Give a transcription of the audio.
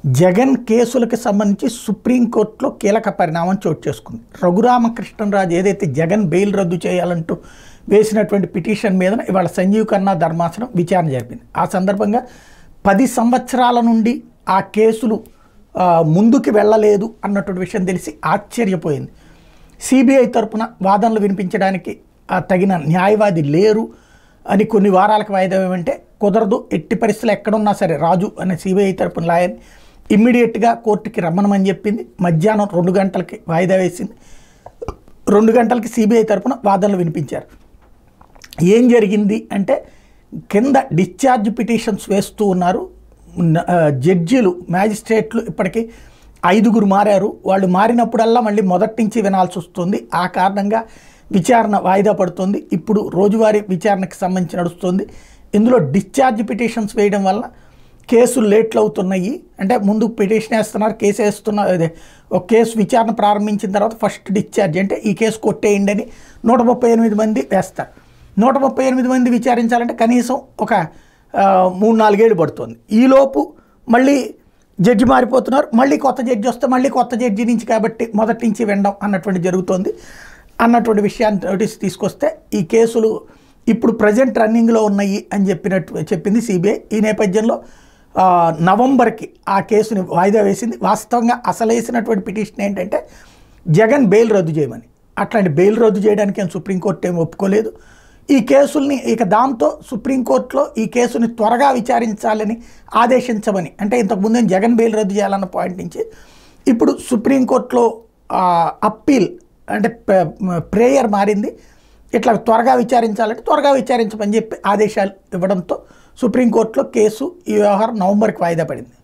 జగన్ కేసులకు సంబంధించి సుప్రీంకోర్టులో కీలక పరిణామం చోటు చేసుకుంది రఘురామకృష్ణరాజు ఏదైతే జగన్ బెయిల్ రద్దు చేయాలంటూ వేసినటువంటి పిటిషన్ మీద ఇవాళ సంజీవ్ ఖన్నా ధర్మాసనం విచారణ జరిపింది ఆ సందర్భంగా పది సంవత్సరాల నుండి ఆ కేసులు ఆ, ముందుకు వెళ్ళలేదు అన్నటువంటి విషయం తెలిసి ఆశ్చర్యపోయింది సిబిఐ తరపున వాదనలు వినిపించడానికి ఆ, తగిన న్యాయవాది లేరు అని కొన్ని వారాలకు వాయిదా ఏమంటే కుదరదు ఎట్టి పరిస్థితులు ఎక్కడున్నా సరే రాజు అనే సిబిఐ తరపున లాయర్ ఇమ్మీడియట్గా కోర్టుకి రమ్మనమని చెప్పింది మధ్యాహ్నం రెండు గంటలకి వాయిదా వేసింది రెండు గంటలకి సిబిఐ తరపున వాదనలు వినిపించారు ఏం జరిగింది అంటే కింద డిశ్చార్జ్ పిటిషన్స్ వేస్తూ ఉన్నారు న- ఆ, జడ్జీలు మ్యాజిస్ట్రేట్లు ఇప్పటికీ ఐదుగురు మారారు వాళ్ళు మారినప్పుడల్లా మళ్ళీ మొదటి నుంచి వినాల్సి వస్తుంది ఆ కారణంగా విచారణ వాయిదా పడుతుంది ఇప్పుడు రోజువారీ విచారణకు సంబంధించి నడుస్తుంది ఇందులో డిశ్చార్జ్ పిటిషన్స్ వేయడం వల్ల కేసులు లేట్లు అవుతున్నాయి అంటే ముందు పిటిషన్ వేస్తున్నారు కేసు వేస్తున్నారు అదే ఒక కేసు విచారణ ప్రారంభించిన తర్వాత ఫస్ట్ డిశ్చార్జ్ అంటే ఈ కేసు కొట్టేయండి అని నూట ముప్పై ఎనిమిది మంది వేస్తారు నూట ముప్పై ఎనిమిది మంది విచారించాలంటే కనీసం ఒక ఆ, మూడు నాలుగేళ్ళు పడుతుంది ఈలోపు మళ్ళీ జడ్జి మారిపోతున్నారు మళ్ళీ కొత్త జడ్జి వస్తే మళ్ళీ కొత్త జడ్జి నుంచి కాబట్టి మొదటి నుంచి వినడం అన్నటువంటి జరుగుతోంది అన్నటువంటి విషయాన్ని నోటీస్ తీసుకొస్తే ఈ కేసులు ఇప్పుడు ప్రజెంట్ రన్నింగ్లో ఉన్నాయి అని చెప్పినట్టు చెప్పింది సిబిఐ ఈ నేపథ్యంలో ఆ, నవంబర్కి ఆ కేసుని వాయిదా వేసింది వాస్తవంగా అసలు వేసినటువంటి పిటిషన్ ఏంటంటే జగన్ బెయిల్ రద్దు చేయమని అట్లాంటి బెయిల్ రద్దు చేయడానికి ఏం సుప్రీంకోర్టు ఏమి ఒప్పుకోలేదు ఈ కేసుల్ని ఇక దాంతో సుప్రీంకోర్టులో ఈ కేసుని త్వరగా విచారించాలని ఆదేశించమని అంటే ఇంతకుముందు ఏం జగన్ బెయిల్ రద్దు చేయాలన్న పాయింట్ నుంచి ఇప్పుడు సుప్రీంకోర్టులో ఆ, అప్పీల్ అంటే ప్ర- ప్రేయర్ మారింది ఇట్లా త్వరగా విచారించాలంటే త్వరగా విచారించమని చెప్పి ఆదేశాలు ఇవ్వడంతో సుప్రీంకోర్టులో కేసు ఈ వ్యవహారం నవంబర్కి వాయిదా పడింది